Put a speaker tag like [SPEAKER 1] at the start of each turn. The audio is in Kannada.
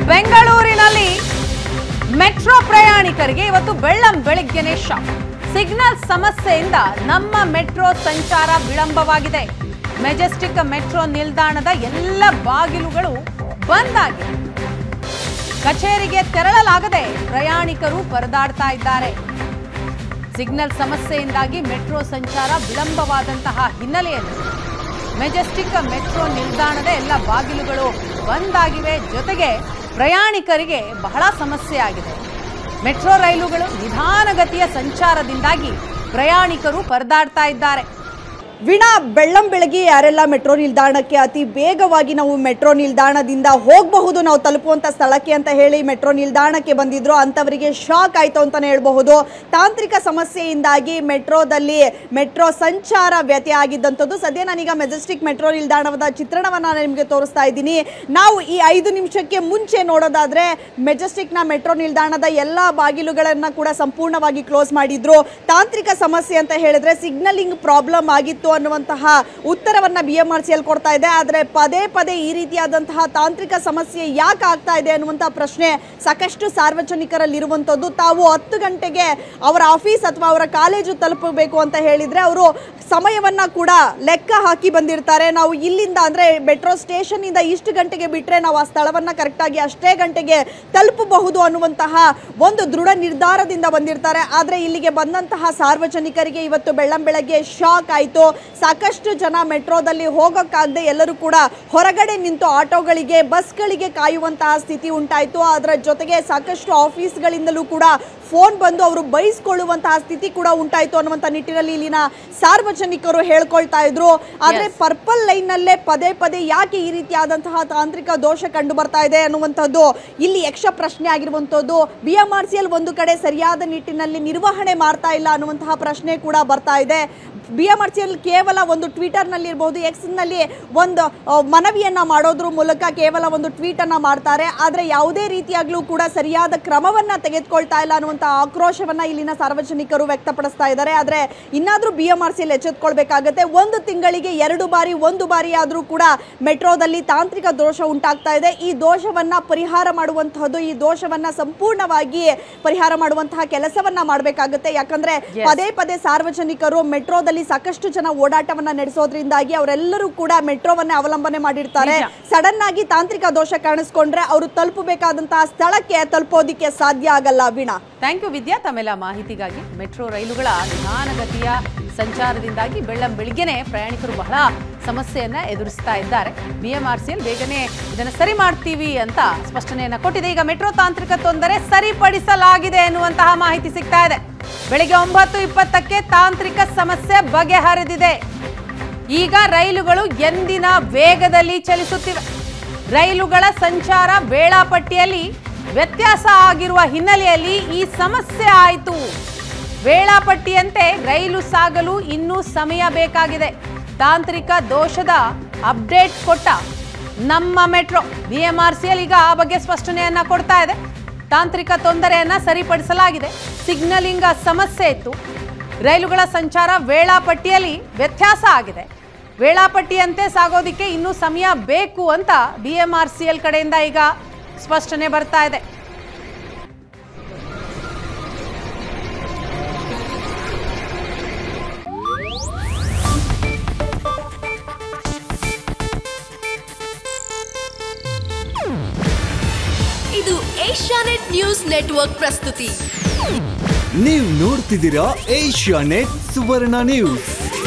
[SPEAKER 1] ಬೆಂಗಳೂರಿನಲ್ಲಿ ಮೆಟ್ರೋ ಪ್ರಯಾಣಿಕರಿಗೆ ಇವತ್ತು ಬೆಳ್ಳಂ ಬೆಳಿಗ್ಗೆನೆ ಶಾಕ್ ಸಿಗ್ನಲ್ ಸಮಸ್ಯೆಯಿಂದ ನಮ್ಮ ಮೆಟ್ರೋ ಸಂಚಾರ ವಿಳಂಬವಾಗಿದೆ ಮೆಜೆಸ್ಟಿಕ್ ಮೆಟ್ರೋ ನಿಲ್ದಾಣದ ಎಲ್ಲ ಬಾಗಿಲುಗಳು ಬಂದ್ ಆಗಿವೆ ಕಚೇರಿಗೆ ತೆರಳಲಾಗದೆ ಪ್ರಯಾಣಿಕರು ಪರದಾಡ್ತಾ ಇದ್ದಾರೆ ಸಿಗ್ನಲ್ ಸಮಸ್ಯೆಯಿಂದಾಗಿ ಮೆಟ್ರೋ ಸಂಚಾರ ವಿಳಂಬವಾದಂತಹ ಹಿನ್ನೆಲೆಯಲ್ಲಿ ಮೆಜೆಸ್ಟಿಕ್ ಮೆಟ್ರೋ ನಿಲ್ದಾಣದ ಎಲ್ಲ ಬಾಗಿಲುಗಳು ಬಂದ್ ಆಗಿವೆ ಜೊತೆಗೆ ಪ್ರಯಾಣಿಕರಿಗೆ ಬಹಳ ಸಮಸ್ಯೆ ಆಗಿದೆ ಮೆಟ್ರೋ ರೈಲುಗಳು ನಿಧಾನಗತಿಯ ಸಂಚಾರದಿಂದಾಗಿ ಪ್ರಯಾಣಿಕರು ಪರದಾಡ್ತಾ ಇದ್ದಾರೆ
[SPEAKER 2] ವೀಣಾ ಬೆಳ್ಳಂ ಬೆಳಗ್ಗೆ ಯಾರೆಲ್ಲ ಮೆಟ್ರೋ ನಿಲ್ದಾಣಕ್ಕೆ ಅತಿ ವೇಗವಾಗಿ ನಾವು ಮೆಟ್ರೋ ನಿಲ್ದಾಣದಿಂದ ಹೋಗಬಹುದು ನಾವು ತಲುಪುವಂಥ ಸ್ಥಳಕ್ಕೆ ಅಂತ ಹೇಳಿ ಮೆಟ್ರೋ ನಿಲ್ದಾಣಕ್ಕೆ ಬಂದಿದ್ರು ಅಂಥವರಿಗೆ ಶಾಕ್ ಆಯಿತು ಅಂತಲೇ ಹೇಳ್ಬಹುದು ತಾಂತ್ರಿಕ ಸಮಸ್ಯೆಯಿಂದಾಗಿ ಮೆಟ್ರೋದಲ್ಲಿ ಮೆಟ್ರೋ ಸಂಚಾರ ವ್ಯತ್ಯಯ ಆಗಿದ್ದಂಥದ್ದು ಸದ್ಯ ನಾನೀಗ ಮೆಜೆಸ್ಟಿಕ್ ಮೆಟ್ರೋ ನಿಲ್ದಾಣದ ಚಿತ್ರಣವನ್ನು ನಾನು ನಿಮಗೆ ತೋರಿಸ್ತಾ ಇದ್ದೀನಿ ನಾವು ಈ ಐದು ನಿಮಿಷಕ್ಕೆ ಮುಂಚೆ ನೋಡೋದಾದ್ರೆ ಮೆಜೆಸ್ಟಿಕ್ನ ಮೆಟ್ರೋ ನಿಲ್ದಾಣದ ಎಲ್ಲ ಬಾಗಿಲುಗಳನ್ನು ಕೂಡ ಸಂಪೂರ್ಣವಾಗಿ ಕ್ಲೋಸ್ ಮಾಡಿದ್ರು ತಾಂತ್ರಿಕ ಸಮಸ್ಯೆ ಅಂತ ಹೇಳಿದ್ರೆ ಸಿಗ್ನಲಿಂಗ್ ಪ್ರಾಬ್ಲಮ್ ಆಗಿತ್ತು ಅನ್ನುವಂತಹ ಉತ್ತರವನ್ನ B M R C L ಕೊಡ್ತಾ ಇದೆ ಆದರೆ ಪದೇ ಪದೇ ಈ ರೀತಿಯಾದಂತಹ ತಾಂತ್ರಿಕ ಸಮಸ್ಯೆ ಯಾಕೆ ಆಗ್ತಾ ಇದೆ ಅನ್ನುವಂತಹ ಪ್ರಶ್ನೆ ಸಾಕಷ್ಟು ಸಾರ್ವಜನಿಕರಲ್ಲಿರುವಂಥದ್ದು ತಾವು ಹತ್ತು ಗಂಟೆಗೆ ಅವರ ಆಫೀಸ್ ಅಥವಾ ಅವರ ಕಾಲೇಜು ತಲುಪಬೇಕು ಅಂತ ಹೇಳಿದ್ರೆ ಅವರು ಸಮಯವನ್ನ ಕೂಡ ಲೆಕ್ಕ ಹಾಕಿ ಬಂದಿರ್ತಾರೆ ನಾವು ಇಲ್ಲಿಂದ ಅಂದ್ರೆ ಮೆಟ್ರೋ ಸ್ಟೇಷನ್ ಇಂದ ಇಷ್ಟು ಗಂಟೆಗೆ ಬಿಟ್ರೆ ನಾವು ಆ ಸ್ಥಳವನ್ನ ಕರೆಕ್ಟಾಗಿ ಅಷ್ಟೇ ಗಂಟೆಗೆ ತಲುಪಬಹುದು ಅನ್ನುವಂತಹ ಒಂದು ದೃಢ ನಿರ್ಧಾರದಿಂದ ಬಂದಿರ್ತಾರೆ ಆದ್ರೆ ಇಲ್ಲಿಗೆ ಬಂದಂತಹ ಸಾರ್ವಜನಿಕರಿಗೆ ಇವತ್ತು ಬೆಳ್ಳಂ ಬೆಳಗ್ಗೆ ಶಾಕ್ ಆಯಿತು ಸಾಕಷ್ಟು ಜನ ಮೆಟ್ರೋದಲ್ಲಿ ಹೋಗೋಕ್ಕಾಗದೆ ಎಲ್ಲರೂ ಕೂಡ ಹೊರಗಡೆ ನಿಂತು ಆಟೋಗಳಿಗೆ ಬಸ್ಗಳಿಗೆ ಕಾಯುವಂತಹ ಸ್ಥಿತಿ ಉಂಟಾಯಿತು ಅದರ ಜೊತೆಗೆ ಸಾಕಷ್ಟು ಆಫೀಸ್ಗಳಿಂದಲೂ ಕೂಡ ಫೋನ್ ಬಂದು ಅವರು ಬೈಸ್ಕೊಳ್ಳುವಂತಹ ಸ್ಥಿತಿ ಕೂಡ ಉಂಟಾಯಿತು ಅನ್ನುವಂಥ ನಿಟ್ಟಿನಲ್ಲಿ ಇಲ್ಲಿನ ಸಾರ್ವಜನಿಕರು ಹೇಳ್ಕೊಳ್ತಾ ಇದ್ರು ಆದ್ರೆ
[SPEAKER 1] Yes.
[SPEAKER 2] ಪರ್ಪಲ್ ಲೈನ್ ನಲ್ಲೇ ಪದೇ ಪದೇ ಯಾಕೆ ಈ ರೀತಿಯಾದಂತಹ ತಾಂತ್ರಿಕ ದೋಷ ಕಂಡು ಬರ್ತಾ ಇದೆ ಅನ್ನುವಂಥದ್ದು ಇಲ್ಲಿ ಯಕ್ಷ ಪ್ರಶ್ನೆ ಆಗಿರುವಂಥದ್ದು B M R C L ಒಂದು ಕಡೆ ಸರಿಯಾದ ನಿಟ್ಟಿನಲ್ಲಿ ನಿರ್ವಹಣೆ ಮಾಡ್ತಾ ಇಲ್ಲ ಅನ್ನುವಂತಹ ಪ್ರಶ್ನೆ ಕೂಡ ಬರ್ತಾ ಇದೆ B M R C L ಕೇವಲ ಒಂದು ಟ್ವಿಟರ್ನಲ್ಲಿ ಇರ್ಬೋದು ಎಕ್ಸ್ನಲ್ಲಿ ಒಂದು ಆ, ಮನವಿಯನ್ನ ಮಾಡೋದ್ರ ಮೂಲಕ ಕೇವಲ ಒಂದು ಟ್ವೀಟ್ ಅನ್ನ ಮಾಡ್ತಾರೆ ಆದ್ರೆ ಯಾವುದೇ ರೀತಿಯಾಗ್ಲೂ ಕೂಡ ಸರಿಯಾದ ಕ್ರಮವನ್ನ ತೆಗೆದುಕೊಳ್ತಾ ಇಲ್ಲ ಅನ್ನುವಂಥ ಆಕ್ರೋಶವನ್ನ ಇಲ್ಲಿನ ಸಾರ್ವಜನಿಕರು ವ್ಯಕ್ತಪಡಿಸ್ತಾ ಇದ್ದಾರೆ ಆದ್ರೆ ಇನ್ನಾದ್ರೂ B M R C L ಎಚ್ಚೆತ್ಕೊಳ್ಬೇಕಾಗತ್ತೆ ಒಂದು ತಿಂಗಳಿಗೆ ಎರಡು ಬಾರಿ ಒಂದು ಬಾರಿ ಆದ್ರೂ ಕೂಡ ಮೆಟ್ರೋದಲ್ಲಿ ತಾಂತ್ರಿಕ ದೋಷ ಉಂಟಾಗ್ತಾ ಇದೆ ಈ ದೋಷವನ್ನ ಪರಿಹಾರ ಮಾಡುವಂತಹದ್ದು ಈ ದೋಷವನ್ನ ಸಂಪೂರ್ಣವಾಗಿ ಪರಿಹಾರ ಮಾಡುವಂತಹ ಕೆಲಸವನ್ನ ಮಾಡಬೇಕಾಗುತ್ತೆ ಯಾಕಂದ್ರೆ
[SPEAKER 1] Yes.
[SPEAKER 2] ಪದೇ ಪದೇ ಸಾರ್ವಜನಿಕರು ಮೆಟ್ರೋದಲ್ಲಿ ಸಾಕಷ್ಟು ಜನ ಓಡಾಟವನ್ನ ನಡೆಸೋದ್ರಿಂದಾಗಿ ಅವರೆಲ್ಲರೂ ಕೂಡ ಮೆಟ್ರೋವನ್ನೇ ಅವಲಂಬನೆ ಮಾಡಿರ್ತಾರೆ
[SPEAKER 1] ನಿಜ.
[SPEAKER 2] ಸಡನ್ ಆಗಿ ತಾಂತ್ರಿಕ ದೋಷ ಕಾಣಿಸ್ಕೊಂಡ್ರೆ ಅವರು ತಲುಪಬೇಕಾದಂತಹ ಸ್ಥಳಕ್ಕೆ ತಲುಪೋದಿಕ್ಕೆ ಸಾಧ್ಯ ಆಗಲ್ಲ ವೀಣಾ
[SPEAKER 1] ಥ್ಯಾಂಕ್ ಯು ವಿದ್ಯಾ ತಮ್ಮೆಲ್ಲ ಮಾಹಿತಿಗಾಗಿ ಮೆಟ್ರೋ ರೈಲುಗಳ ನಿಧಾನಗತಿಯ ಸಂಚಾರದಿಂದಾಗಿ ಬೆಳ್ಳಂ ಬೆಳಿಗ್ಗೆನೆ ಪ್ರಯಾಣಿಕರು ಬಹಳ ಸಮಸ್ಯೆಯನ್ನ ಎದುರಿಸ್ತಾ ಇದ್ದಾರೆ ಬಿ ಎಂ ಆರ್ ಸಿಎಲ್ ಬೇಗನೆ ಇದನ್ನು ಸರಿ ಮಾಡ್ತೀವಿ ಅಂತ ಸ್ಪಷ್ಟನೆಯನ್ನ ಕೊಟ್ಟಿದೆ ಈಗ ಮೆಟ್ರೋ ತಾಂತ್ರಿಕ ತೊಂದರೆ ಸರಿಪಡಿಸಲಾಗಿದೆ ಎನ್ನುವಂತಹ ಮಾಹಿತಿ ಸಿಗ್ತಾ ಇದೆ ಬೆಳಿಗ್ಗೆ ಒಂಬತ್ತು ಇಪ್ಪತ್ತಕ್ಕೆ ತಾಂತ್ರಿಕ ಸಮಸ್ಯೆ ಬಗೆಹರಿದಿದೆ ಈಗ ರೈಲುಗಳು ಎಂದಿನ ವೇಗದಲ್ಲಿ ಚಲಿಸುತ್ತಿವೆ ರೈಲುಗಳ ಸಂಚಾರ ವೇಳಾಪಟ್ಟಿಯಲ್ಲಿ ವ್ಯತ್ಯಾಸ ಆಗಿರುವ ಹಿನ್ನೆಲೆಯಲ್ಲಿ ಈ ಸಮಸ್ಯೆ ಆಯಿತು ವೇಳಾಪಟ್ಟಿಯಂತೆ ರೈಲು ಸಾಗಲು ಇನ್ನೂ ಸಮಯ ಬೇಕಾಗಿದೆ ತಾಂತ್ರಿಕ ದೋಷದ ಅಪ್ಡೇಟ್ ಕೊಟ್ಟ ನಮ್ಮ metro B M R C L ಈಗ ಆ ಬಗ್ಗೆ ಸ್ಪಷ್ಟನೆಯನ್ನ ಕೊಡ್ತಾ ಇದೆ ತಾಂತ್ರಿಕ ತೊಂದರೆಯನ್ನ ಸರಿಪಡಿಸಲಾಗಿದೆ ಸಿಗ್ನಲಿಂಗ್ ಸಮಸ್ಯೆ ಇತ್ತು ರೈಲುಗಳ ಸಂಚಾರ ವೇಳಾಪಟ್ಟಿಯಲ್ಲಿ ವ್ಯತ್ಯಾಸ ಆಗಿದೆ ವೇಳಾಪಟ್ಟಿಯಂತೆ ಸಾಗೋದಿಕ್ಕೆ ಇನ್ನೂ ಸಮಯ ಬೇಕು ಅಂತ B M R C L ಕಡೆಯಿಂದ ಈಗ ಸ್ಪಷ್ಟನೆ ಬರ್ತಾ ಇದೆ
[SPEAKER 3] ಇದು ಏಷ್ಯಾನೆಟ್ ನ್ಯೂಸ್ ನೆಟ್ವರ್ಕ್ ಪ್ರಸ್ತುತಿ
[SPEAKER 4] ನೀವು ನೋಡ್ತಿದ್ದೀರಾ ಏಷ್ಯಾ ನೆಟ್ ಸುವರ್ಣ ನ್ಯೂಸ್